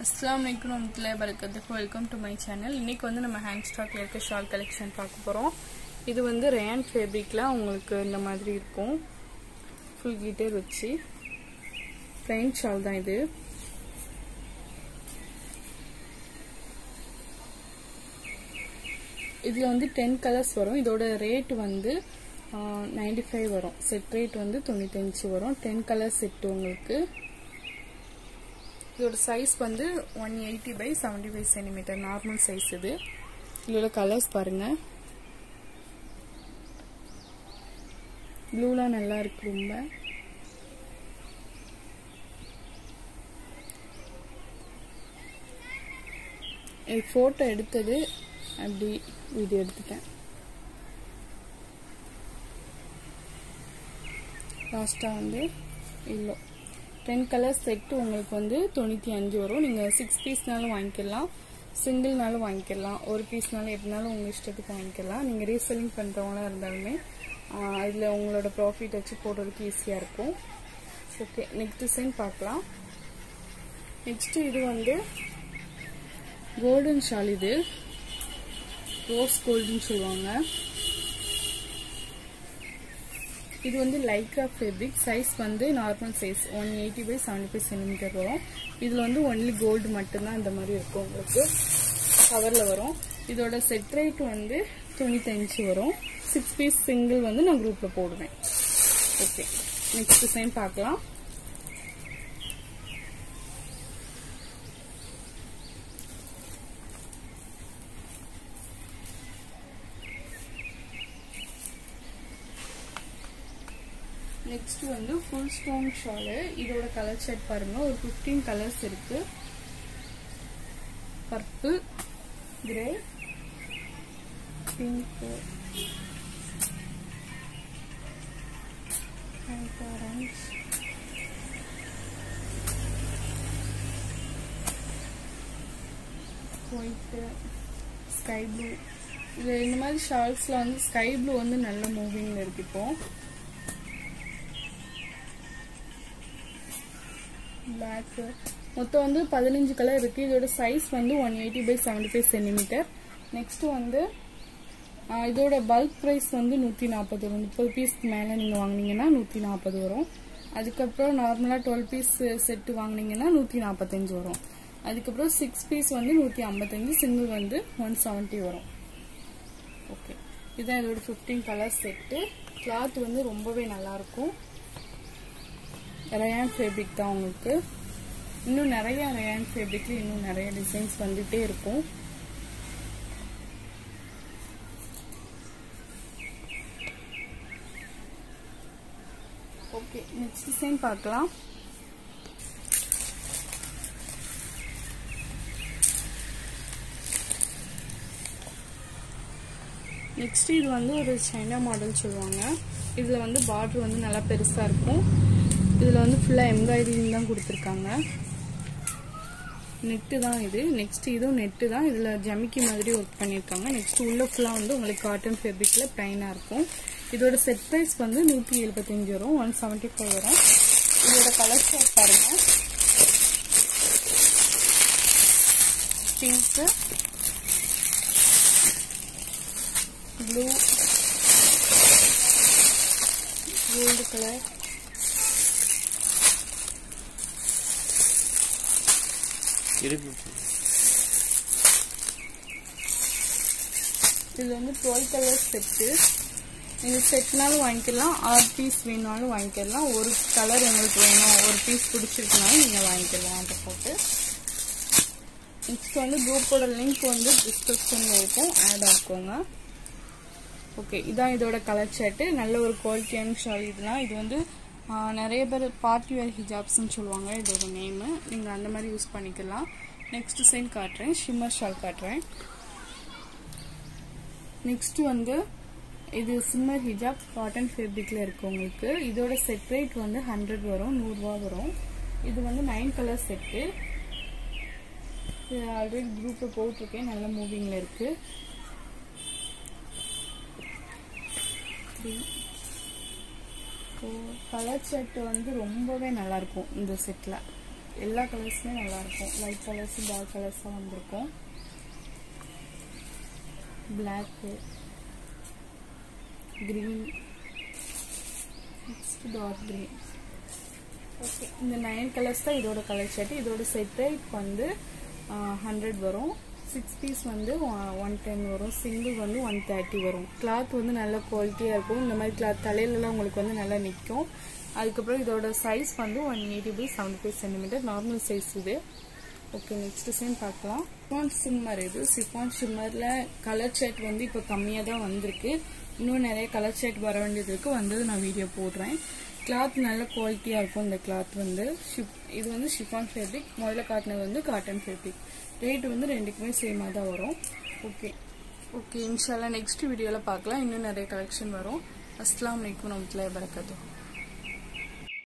அஸ்லாம் வலைக்கும் வரமத்துல்லா வரகத்துக்கு வெல்கம் டு மை சேனல் இன்னைக்கு வந்து நம்ம ஹேண்ட் ஸ்டாக்ல இருக்க ஷால் கலெக்ஷன் பார்க்க போகிறோம் இது வந்து ரேன் ஃபேப்ரிக்கில் உங்களுக்கு இந்த மாதிரி இருக்கும் ஃபுல் கீட்டர் வச்சு பிளைன் ஷால் தான் இது இதில் வந்து டென் கலர்ஸ் வரும் இதோட ரேட் வந்து நைன்டி ஃபைவ் வரும் செட் ரேட் வந்து தொண்ணூத்தஞ்சு வரும் டென் கலர் செட் உங்களுக்கு இதோட சைஸ் வந்து one eighty by seventy five centimetre normal size இது இதோட கலர்ஸ் பாருங்க ப்ளூலாம் நல்லா இருக்கு ரொம்ப இது ஃபோட்டோ எடுத்தது அப்படி வீடியோ எடுத்துட்டேன் லாஸ்ட்டாக வந்து இல்லை டென் கலர்ஸ் செட்டு உங்களுக்கு வந்து தொண்ணூற்றி அஞ்சு வரும் நீங்கள் சிக்ஸ் பீஸ்னாலும் வாங்கிக்கலாம் சிங்கிள்னாலும் வாங்கிக்கலாம் ஒரு பீஸ்னாலும் எப்படினாலும் உங்கள் இஷ்டத்துக்கு வாங்கிக்கலாம் நீங்கள் ரீசெல்லிங் பண்ணுறவங்களா இருந்தாலுமே அதில் உங்களோட ப்ராஃபிட் வச்சு போடுறதுக்கு ஈஸியாக இருக்கும் ஓகே நெக்ஸ்ட் டிசைன் பார்க்கலாம் நெக்ஸ்ட்டு இது வந்து கோல்டன் ஷால் இது ரோஸ் கோல்டுன்னு சொல்லுவாங்க இது வந்து லைக்ரா ஃபேப்ரிக் சைஸ் வந்து normal size one eighty by seventy five centimetre வரும் இதில் வந்து ஒன்லி கோல்டு மட்டும்தான் இந்த மாதிரி இருக்கும் உங்களுக்கு கவரில் வரும் இதோட செட் ரேட் வந்து தொண்ணூத்தஞ்சு வரும் சிக்ஸ் பீஸ் சிங்கிள் வந்து நான் குரூப்பில் போடுவேன் ஓகே நெக்ஸ்ட் டிசைன் பார்க்கலாம் நெக்ஸ்ட் வந்து ஃபுல் ஸ்டோன் ஷாலு இதோட கலர் செட் பாருங்க ஒரு ஃபிஃப்டீன் கலர்ஸ் இருக்கு purple grey pink orange white sky blue இது இந்த மாதிரி ஷால்ஸ்ல வந்து ஸ்கை ப்ளூ வந்து நல்ல மூவிங்ல இருக்கு இப்போ பிளாக் மொத்தம் வந்து பதினஞ்சு கலர் இருக்கு இதோட சைஸ் வந்து one eighty by seventy five centimetre next வந்து இதோட பல்க் ப்ரைஸ் வந்து நூற்றி நாற்பது வரும் முப்பது பீஸ்க்கு மேலே நீங்கள் வாங்கினீங்கன்னா நூற்றி நாற்பது வரும் அதுக்கப்புறம் நார்மலாக டுவெல் பீஸ் செட்டு வாங்கினீங்கன்னா நூற்றி நாற்பத்தஞ்சு வரும் அதுக்கப்புறம் சிக்ஸ் பீஸ் வந்து நூற்றி ஐம்பத்தஞ்சு சிங்கிள் வந்து ஒன் செவன்ட்டி வரும் ஓகே இதுதான் இதோட ஃபிஃப்டீன் கலர் செட்டு கிளாத் வந்து ரொம்பவே நல்லாயிருக்கும் ரயான் ஃபேப்ரிக் தான் உங்களுக்கு இன்னும் நிறைய ரயான் ஃபேப்ரிக்ல இன்னும் நிறைய டிசைன்ஸ் வந்துட்டே இருக்கும் ஓகே நெக்ஸ்ட் டிசைன் பார்க்கலாம் நெக்ஸ்ட் இது வந்து ஒரு சைனா மாடல் சொல்லுவாங்க இதில் வந்து பார்டர் வந்து நல்லா பெருசாக இருக்கும் இதில் வந்து ஃபுல்லாக எம்ப்ராய்டரிங் தான் கொடுத்துருக்காங்க நெட்டு தான் இது நெக்ஸ்ட் இதுவும் நெட்டு தான் இதில் ஜமிக்கி மாதிரி ஒர்க் பண்ணியிருக்காங்க நெக்ஸ்ட் உள்ள ஃபுல்லாக வந்து உங்களுக்கு காட்டன் ஃபேப்ரிக்கில் ப்ளைனாக இருக்கும் இதோட செட் ப்ரைஸ் வந்து நூற்றி எழுபத்தஞ்சு வரும் ஒன் செவன்ட்டி ஃபைவ் வரும் இதோட கலர் ஷேட் பாருங்க பிங்க்கு ப்ளூ கோல்டு கலர் இது வந்து டுவெல் கலர் செட்டு இது செட்னாலும் வாங்கிக்கலாம் ஆறு பீஸ் வேணாலும் வாங்கிக்கலாம் ஒரு கலர் உங்களுக்கு வேணும் ஒரு பீஸ் பிடிச்சிருக்குனாலும் நீங்கள் வாங்கிக்கலாம் அதை போட்டு நெக்ஸ்ட் வந்து குரூப்போட லிங்க் வந்து டிஸ்கிரிப்ஷனில் இருக்கும் ஆட் ஆக்குங்க ஓகே இதான் இதோட கலர் ஷர்ட்டு நல்ல ஒரு குவாலிட்டியான ஷால் இதெல்லாம் இது வந்து நிறைய பேர் பார்ட்டி வேர் ஹிஜாப்ஸ்ன்னு சொல்லுவாங்க இதோட நேமு நீங்கள் அந்த மாதிரி யூஸ் பண்ணிக்கலாம் நெக்ஸ்ட் டிசைன் காட்டுறேன் ஷிம்மர் ஷால் காட்டுறேன் நெக்ஸ்ட் வந்து இது சிம்மர் ஹிஜாப் காட்டன் ஃபேப்ரிக்ல இருக்கு உங்களுக்கு இதோட செட் ரேட் வந்து ஹண்ட்ரட் வரும் நூறுரூவா வரும் இது வந்து நைன் கலர் செட்டு இது ஆல்ரெடி குரூப்பில் போட்டிருக்கேன் நல்ல மூவிங்கில் இருக்கு கலர் செட் வந்து ரொம்பவே நல்லா இருக்கும் இந்த செட்டில் எல்லா கலர்ஸுமே நல்லா இருக்கும் லைட் கலர்ஸ் டார்க் கலர்ஸாக வந்திருக்கும் black green next dark green okay இந்த நைன் கலர்ஸ் தான் இதோட கலர் ஷர்ட் இதோட செட் ரேட் வந்து ஹண்ட்ரட் வரும் சிக்ஸ் பீஸ் வந்து ஒன் டென் வரும் சிங்கிள் வந்து ஒன் தேர்ட்டி வரும் கிளாத் வந்து நல்ல குவாலிட்டியாக இருக்கும் இந்த மாதிரி கிளாத் தலையிலலாம் உங்களுக்கு வந்து நல்லா நிற்கும் அதுக்கப்புறம் இதோட சைஸ் வந்து one eighty by seventy five centimetre normal size இது ஓகே நெக்ஸ்ட் டிசைன் பார்க்கலாம் சிஃபான் ஷிம்மர் இது சிஃபான் ஷிம்மரில் கலர் ஷர்ட் வந்து இப்போ கம்மியாக தான் வந்திருக்கு இன்னும் நிறைய கலர் ஷர்ட் வர வேண்டியது இருக்கு வந்தது நான் வீடியோ போடுறேன் கிளாத் நல்ல குவாலிட்டியாக இருக்கும் இந்த கிளாத் வந்து ஷிப் இது வந்து ஷிஃபான் ஃபேப்ரிக் முதல்ல காட்டினது வந்து காட்டன் ஃபேப்ரிக் ரேட் வந்து ரெண்டுக்குமே சேமாக தான் வரும் ஓகே ஓகே இன்ஷால்லா நெக்ஸ்ட் வீடியோவில் பார்க்கலாம் இன்னும் நிறைய கலெக்ஷன் வரும் அஸ்லாம் வலைக்கம் வரமத்துல்லாஹி வரகாத்துஹு